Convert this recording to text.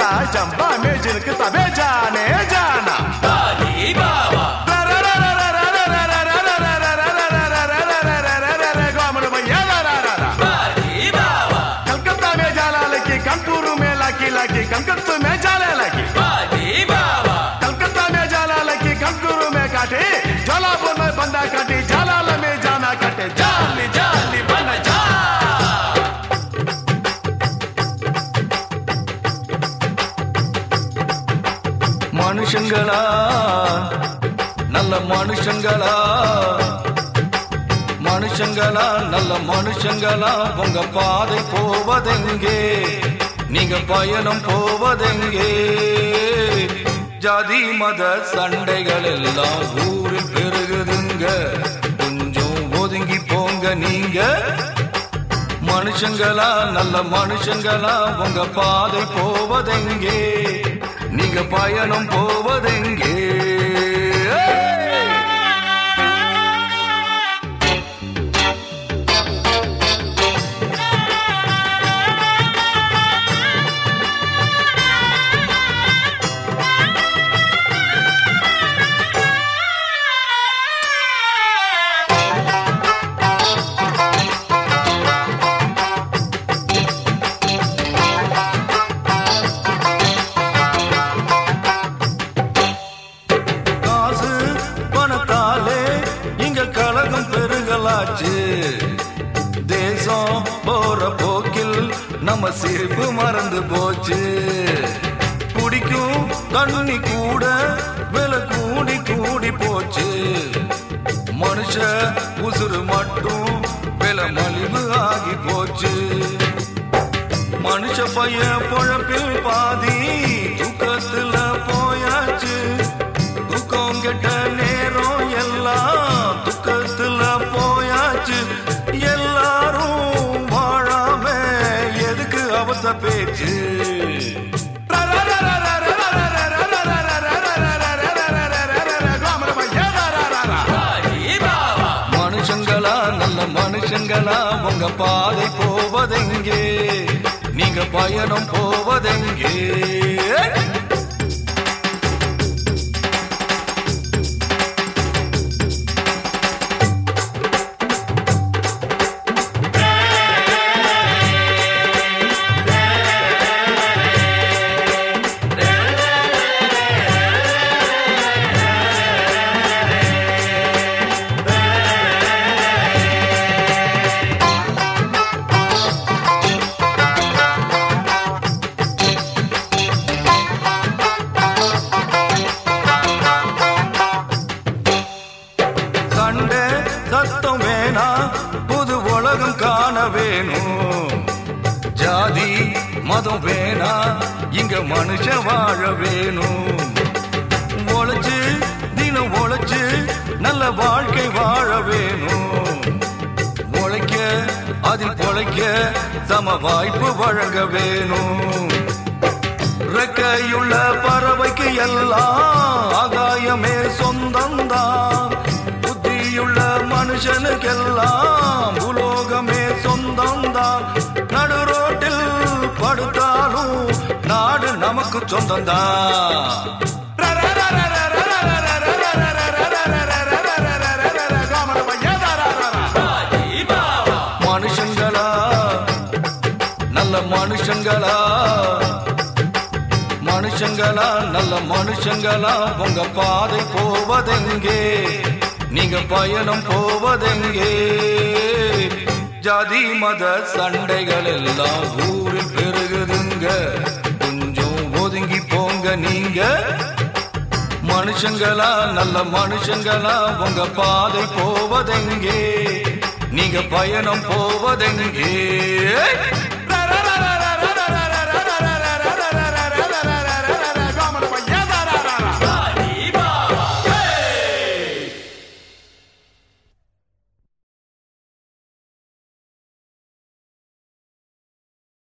चला चंपा में जिनक तबे जाने जाना बाजी बाबा बाजी बाबा कलकत्ता में जाला लगी कंटूरू में लाकी लाकी कलकत्ता में जाला लगी बाजी बाबा कलकत्ता में जाला लगी कंटूरू में काटे जलापुर में बंदा काटे जलाल में जाना काटे जाली जाली बन जा மனுஷங்களா நல்ல மனுஷங்களா மனுஷங்களா நல்ல மனுஷங்களா உங்க பாதை போவதெங்கே நீங்க பயணம் போவதெங்கே ஜாதி மத சண்டைகள் எல்லாம் ஊரில் பெருகுதுங்க கொஞ்சம் ஒதுங்கி போங்க நீங்க மனுஷங்களா நல்ல மனுஷங்களா உங்க பாதை போவதெங்கே நீங்க பயணம் போவதெங்கே காசு பணத்தாலே இங்க கழகம் பெருகலாச்சு தேசம் போற போக்கில் நம்ம சிரிப்பு மறந்து போச்சு குடிக்கும் தண்ணி கூட விலை கூடி கூடி போச்சு மனுஷ உசுறு மட்டும் விலை மலிவு ஆகி போச்சு மனுஷ பைய பொழப்பில் பாதி தூக்கத்துல போயாச்சு தூக்கம் கெட்ட நேரம் எல்லாம் துக்கத்துல போயாச்சு எல்லாரும் வாழாம எதுக்கு அவச பேச்சு बाजी बाबा மனுஷங்களா நல்ல மனுஷங்களா உங்க பாதை போவதெங்கே நீங்க பயணம் போவதெங்கே கண்ட சத்தம் வேணா புது உலகம் காண வேணும் ஜாதி மதம் வேணா இங்க மனுஷ வாழ வேணும் உழைச்சு தினம் உழைச்சு நல்ல வாழ்க்கை வாழ வேணும் உழைக்க அதில் பொழைக்க சம வாய்ப்பு வழங்க வேணும் ரெக்கையுள்ள பறவைக்கு எல்லாம் ஆகாயமே சொந்தம்தான் புத்தியுள்ள மனுஷனுக்கெல்லாம் உலோகமே சொந்தம்தான் நடு ரோட்டில் படுத்தாலும் நாடு நமக்கு சொந்தம்தான் बाजी बाबा மனுஷங்களா நல்ல மனுஷங்களா மனுஷங்களா நல்ல மனுஷங்களா உங்க பாதை போவதெங்கே நீங்க பயணம் போவதெங்கே ஜாதி மத சண்டைகள் எல்லாம் ஊரில் பெருகுதுங்க கொஞ்சம் ஒதுங்கி போங்க நீங்க மனுஷங்களா நல்ல மனுஷங்களா உங்க பாதை போவதெங்கே நீங்க பயணம் போவதெங்கே